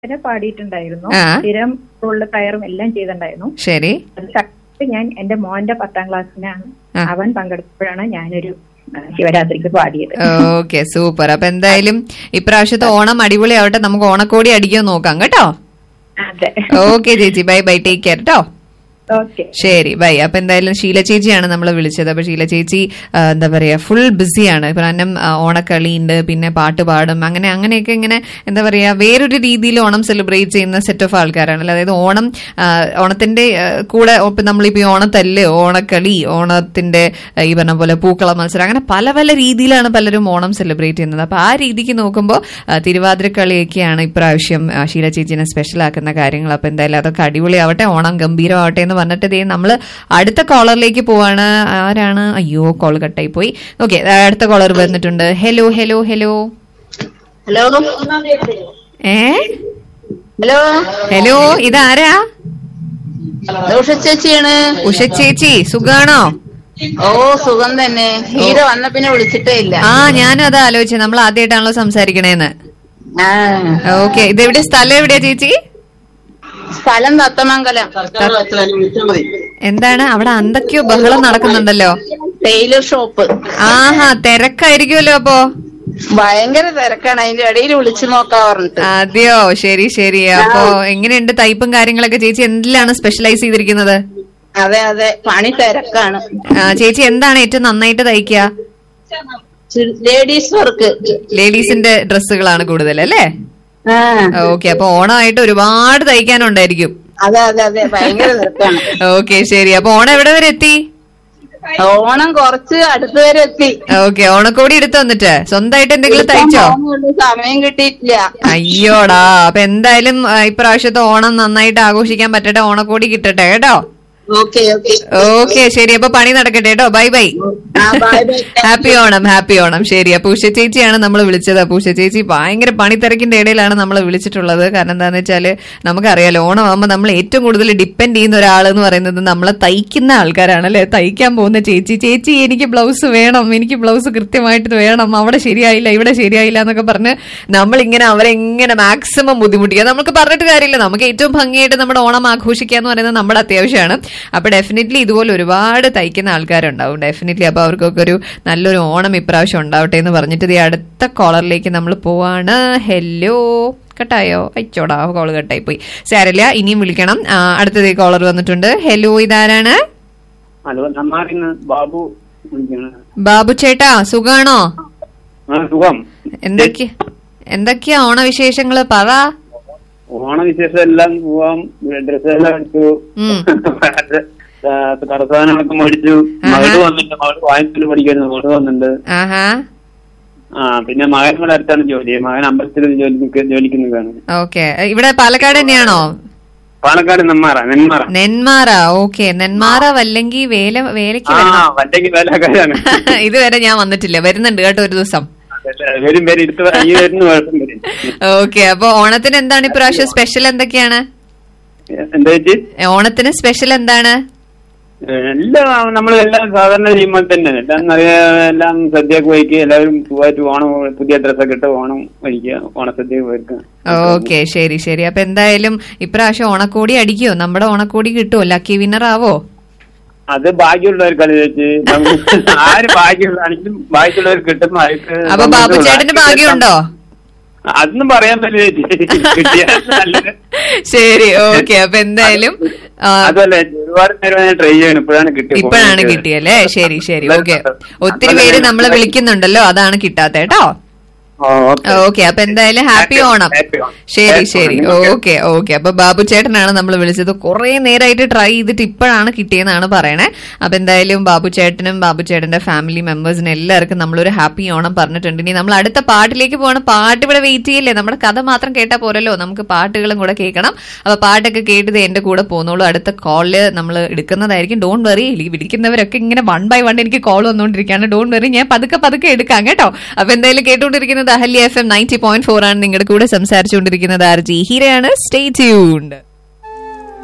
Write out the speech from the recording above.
വരെ പാടിയിട്ടുണ്ടായിരുന്നു ആ. സ്ഥിരം സ്കൂളിൽ പ്രയറും എല്ലാം ചെയ്തിട്ടുണ്ടായിരുന്നു ശരി അത് കറക്റ്റ് ഞാൻ എന്റെ മോന്റെ പത്താം ക്ലാസ്സിനാണ് ആ. അവൻ പങ്കെടുത്തപ്പോഴാണ് ഞാനൊരു ആ, ശിവരാത്രിക്ക് പാടിയത് ഓക്കെ സൂപ്പർ അപ്പൊ എന്തായാലും ഇപ്രാവശ്യത്തെ ഓണം അടിപൊളി ആവട്ടെ നമുക്ക് ഓണക്കോടി അടിക്കാൻ നോക്കാം കേട്ടോ അതെ ഓക്കെ ചേച്ചി ബൈ ബൈ ടേക്ക് കെയർ കേട്ടോ ഓക്കെ ശരി ബൈ അപ്പൊ എന്തായാലും ഷീല ചേച്ചിയാണ് നമ്മൾ വിളിച്ചത് അപ്പൊ ഷീല ചേച്ചി ആ, എന്താ പറയാ ഫുൾ ബിസിയാണ് കാരണം ആ, ഓണക്കളി ഉണ്ട് പിന്നെ പാട്ട് പാടും അങ്ങനെ അങ്ങനെയൊക്കെ ഇങ്ങനെ എന്താ പറയാ വേറൊരു രീതിയിൽ ഓണം സെലിബ്രേറ്റ് ചെയ്യുന്ന സെറ്റ് ഓഫ് ആൾക്കാരാണ് അതായത് ഓണം ആ, ഓണത്തിന്റെ ആ, കൂടെ ഇപ്പൊ നമ്മളിപ്പോ ഈ ഓണത്തല്ല് ഓണക്കളി ഓണത്തിന്റെ ആ, ഈ പറഞ്ഞ പോലെ പൂക്കള മത്സരം അങ്ങനെ പല പല രീതിയിലാണ് പലരും ഓണം സെലിബ്രേറ്റ് ചെയ്യുന്നത് അപ്പൊ ആ രീതിക്ക് നോക്കുമ്പോൾ തിരുവാതിരക്കളിയൊക്കെയാണ് ഇപ്രാവശ്യം ആ, ഷീല ചേച്ചിനെ സ്പെഷ്യൽ ആക്കുന്ന കാര്യങ്ങൾ അപ്പൊ എന്തായാലും അതൊക്കെ അടിപൊളിയാവട്ടെ ഓണം ഗംഭീരമാവട്ടെ എന്ന് പറഞ്ഞിട്ട് ദേ നമ്മള് അടുത്ത കോളറിലേക്ക് പോവാണ് ആരാണ് അയ്യോ കോൾ കട്ടായി പോയി ഓക്കെ അടുത്ത കോളർ വന്നിട്ടുണ്ട് ഹലോ ഹലോ ഹലോ ഹലോ ഏ ഹലോ ഹലോ ഇതാരാ ഉഷ ചേച്ചിയാണ് ഉഷ ചേച്ചി സുഖാണോ ഓ സുഖം തന്നെ ഹീര വന്ന പിന്നെ വിളിച്ചിട്ടേ ഇല്ല ആ ഞാനും അത് ആലോചിച്ചു നമ്മൾ ആദ്യമായിട്ടാണല്ലോ സംസാരിക്കണേന്ന് ആ ഓക്കെ ഇതെവിടെ സ്ഥലം എവിടെയാ ചേച്ചി സ്ഥലം തത്തമംഗലം എന്താണ് അവിടെ എന്തൊക്കെയോ ബഹളം നടക്കുന്നുണ്ടല്ലോ ടൈലർ ഷോപ്പ് ആഹാ തിരക്കായിരിക്കുമല്ലോ അപ്പോ ഭയങ്കര തിരക്കാണ് അതിന്റെ ഇടയിൽ വിളിച്ചു നോക്കാ പറഞ്ഞിട്ട് അതെയോ ശരി ശരി അപ്പോ എങ്ങനെയുണ്ട് തയ്പ്പും കാര്യങ്ങളൊക്കെ ചേച്ചി എന്തിലാണ് സ്പെഷ്യലൈസ് ചെയ്തിരിക്കുന്നത് അതെ അതെ പണി തിരക്കാണ് ആ, ചേച്ചി എന്താണ് ഏറ്റവും നന്നായിട്ട് തയ്ക്കുക ലേഡീസ് വർക്ക് ലേഡീസിന്റെ ഡ്രസ്സുകളാണ് കൂടുതൽ അല്ലേ ആ ഓക്കെ അപ്പൊ ഓണമായിട്ട് ഒരുപാട് തയ്ക്കാനുണ്ടായിരിക്കും അതെ അതെ അതെ ഭയങ്കര തിരക്കാണ് ഓക്കെ ശരി അപ്പൊ ഓണം എവിടെ വരെ എത്തി ഓണം കുറച്ച് അടുത്ത് വരെ എത്തി ഓക്കെ ഓണക്കോടി എടുത്തു വന്നിട്ട് സ്വന്തമായിട്ട് എന്തെങ്കിലും തയ്ച്ചോ പോകുന്നുണ്ട്, സമയം കിട്ടിയിട്ടില്ല അയ്യോടാ അപ്പൊ എന്തായാലും ആ, ഇപ്രാവശ്യത്തെ ഓണം നന്നായിട്ട് ആഘോഷിക്കാൻ പറ്റട്ടെ ഓണക്കോടി കിട്ടട്ടെ കേട്ടോ ഓക്കെ ഓക്കെ ഓക്കെ ശരി അപ്പൊ പണി നടക്കട്ടെ കേട്ടോ ബൈ ബൈ ആ bye bye happy Onam happy Onam ശരി അപ്പൊ ഉഷ ചേച്ചിയാണ് നമ്മൾ വിളിച്ചത് അപ്പൊ ഉഷ ചേച്ചി ഭയങ്കര പണിത്തിരക്കിന്റെ ഇടയിലാണ് നമ്മൾ വിളിച്ചിട്ടുള്ളത് കാരണം എന്താന്ന് വെച്ചാല് നമുക്കറിയാലോ ഓണം ആകുമ്പോൾ നമ്മൾ ഏറ്റവും കൂടുതൽ ഡിപ്പെൻഡ് ചെയ്യുന്ന ഒരാൾ എന്ന് പറയുന്നത് നമ്മളെ തയ്ക്കുന്ന ആൾക്കാരാണ് അല്ലെ തയ്ക്കാൻ പോകുന്ന ചേച്ചി ചേച്ചി എനിക്ക് ബ്ലൗസ് വേണം എനിക്ക് ബ്ലൗസ് കൃത്യമായിട്ട് വേണം അവിടെ ശരിയായില്ല ഇവിടെ ശരിയായില്ല എന്നൊക്കെ പറഞ്ഞ് നമ്മളിങ്ങനെ അവരെ ഇങ്ങനെ മാക്സിമം ബുദ്ധിമുട്ടിക്കുക നമുക്ക് പറഞ്ഞിട്ട് കാര്യമില്ല നമുക്ക് ഏറ്റവും ഭംഗിയായിട്ട് നമ്മുടെ ഓണം ആഘോഷിക്കുക എന്ന് പറയുന്നത് നമ്മുടെ അത്യാവശ്യമാണ് അപ്പൊ ഡെഫിനറ്റ്ലി ഇതുപോലെ ഒരുപാട് തയ്ക്കുന്ന ആൾക്കാരുണ്ടാവും ഡെഫിനറ്റ്ലി അപ്പൊ അവർക്കൊക്കെ ഒരു നല്ലൊരു ഓണം ഇപ്രാവശ്യം ഉണ്ടാവട്ടെ എന്ന് പറഞ്ഞിട്ട് ഈ അടുത്ത കോളറിലേക്ക് നമ്മൾ പോവാണ് ഹെല്ലോ കട്ടായോ അയച്ചോടാ കോള് കട്ടായി പോയി സാരല്ല ഇനിയും വിളിക്കണം ആ, അടുത്തത് കോളർ വന്നിട്ടുണ്ട് ഹെല്ലോ ഇതാരാണ് ഹലോ നമ്മാറിന്ന് ബാബു വിളിക്കാണ് ബാബു ചേട്ടാ സുഖാണോ ആ സുഖം എന്തൊക്കെ എന്തൊക്കെയാ ഓണവിശേഷങ്ങള് പറ ഓണവിശേഷം എല്ലാം പോവാം ഡ്രസ് എല്ലാം എടുത്തു ഉം. കടസാധനങ്ങളൊക്കെ മേടിച്ചു ആഹാ. മകള് വന്നിട്ടുണ്ട് മകള് വായനത്തിൽ പഠിക്കായിരുന്നു മകള് വന്നിട്ടുണ്ട് ആഹാ ആ പിന്നെ മകൻ കൂടെ അടുത്താണ് ജോലി മകൻ അമ്പലത്തിൽ ജോലിക്ക് ജോലിക്ക് നിൽക്കുകയാണ് ഓക്കെ ഇവിടെ പാലക്കാട് തന്നെയാണോ പാലക്കാട് നെന്മാറ നെന്മാറ നെന്മാറ ഓക്കെ നെന്മാറ വല്ലെങ്കിൽ വേല വേലയ്ക്ക് ആ വരണം വല്ലെങ്കിൽ വേലക്കാരാണ് ഇതുവരെ ഞാൻ വന്നിട്ടില്ല വരുന്നുണ്ട് കേട്ടോ ഒരു ദിവസം വരും വരും എടുത്ത് ഈ വരുന്ന കുഴപ്പം വരും ഓക്കെ അപ്പൊ ഓണത്തിന് എന്താണ് ഇപ്രാവശ്യം സ്പെഷ്യൽ എന്തൊക്കെയാണ് എന്താ വെച്ച് ഓണത്തിന് സ്പെഷ്യൽ എന്താണ് എല്ലാം നമ്മൾ എല്ലാം സാധാരണ ചെയ്യുമ്പോൾ തന്നെ എല്ലാം നിറയെ എല്ലാം സദ്യയൊക്കെ വഹിക്കുക എല്ലാവരും സുഖമായിട്ട് ഓണം പുതിയ ഡ്രസ്സൊക്കെ ഇട്ട് ഓണം വഹിക്കുക ഓണസദ്യ വഹിക്കുക ഓക്കെ ശരി ശരി അപ്പൊ എന്തായാലും ഇപ്രാവശ്യം ഓണക്കോടി അടിക്കോ നമ്മുടെ ഓണക്കോടി കിട്ടുമോ ലക്കി വിന്നർ ആവോ അത് ബാക്കിയുള്ളവർക്കാണ് ചേച്ചി ആര് ഭാഗ്യമുള്ളതാണെങ്കിലും ബാക്കിയുള്ളവർ കിട്ടുന്ന അവർക്ക് അപ്പൊ ബാബു ചേട്ടന് ഭാഗ്യമുണ്ടോ അതൊന്നും പറയാൻ പറ്റില്ല ചേച്ചി കിട്ടിയാൽ നല്ലത്. ശരി ഓക്കെ അപ്പൊ എന്തായാലും ആ, അതുമല്ല ഒരുപാട് നേരം ഞാൻ ട്രൈ ചെയ്യണം ഇപ്പോഴാണ് കിട്ടിയത് ഇപ്പോഴാണ് കിട്ടിയല്ലേ ശരി ശരി ഓക്കെ ഒത്തിരി പേര് നമ്മളെ വിളിക്കുന്നുണ്ടല്ലോ അതാണ് കിട്ടാത്ത കേട്ടോ ഓ, ഓക്കെ. ഓക്കെ അപ്പൊ എന്തായാലും happy Happy Onam happy Onam. ശരി Happy ശരി ഓണം. Okay. ഓക്കെ ഓക്കെ അപ്പൊ ബാബു ചേട്ടനാണ് നമ്മൾ വിളിച്ചത് കുറെ നേരമായിട്ട് ട്രൈ ചെയ്തിട്ട് ഇപ്പോഴാണ് കിട്ടിയെന്നാണ് പറയണേ അപ്പൊ എന്തായാലും ബാബു ചേട്ടനും ബാബു ചേട്ടന്റെ ഫാമിലി മെമ്പേഴ്സിനും എല്ലാവർക്കും നമ്മളൊരു ഹാപ്പി ഓണം പറഞ്ഞിട്ടുണ്ട് ഇനി നമ്മൾ അടുത്ത പാട്ടിലേക്ക് പോകണം പാട്ട് ഇവിടെ വെയിറ്റ് ചെയ്യില്ലേ നമ്മുടെ കഥ മാത്രം കേട്ടാൽ പോരല്ലോ നമുക്ക് പാട്ടുകളും കൂടെ കേൾക്കണം അപ്പൊ പാട്ടൊക്കെ കേട്ടത് എന്റെ കൂടെ പോന്നോളൂ അടുത്ത കോളില് നമ്മൾ എടുക്കുന്നതായിരിക്കും ഡോണ്ട് വെറി വിളിക്കുന്നവരൊക്കെ ഇങ്ങനെ വൺ ബൈ വൺ എനിക്ക് കോൾ വന്നുകൊണ്ടിരിക്കുകയാണ് ഡോണ്ട് വെറി ഞാൻ പതുക്കെ പതുക്കെ എടുക്കാം കേട്ടോ അപ്പൊ എന്തായാലും കേട്ടുകൊണ്ടിരിക്കുന്നത് Ahalya F M ninety point four ആണ് നിങ്ങളുടെ കൂടെ സംസാരിച്ചുകൊണ്ടിരിക്കുന്നത് ആർ ജി ഹീരയാണ് സ്റ്റേ ട്യൂൺഡ്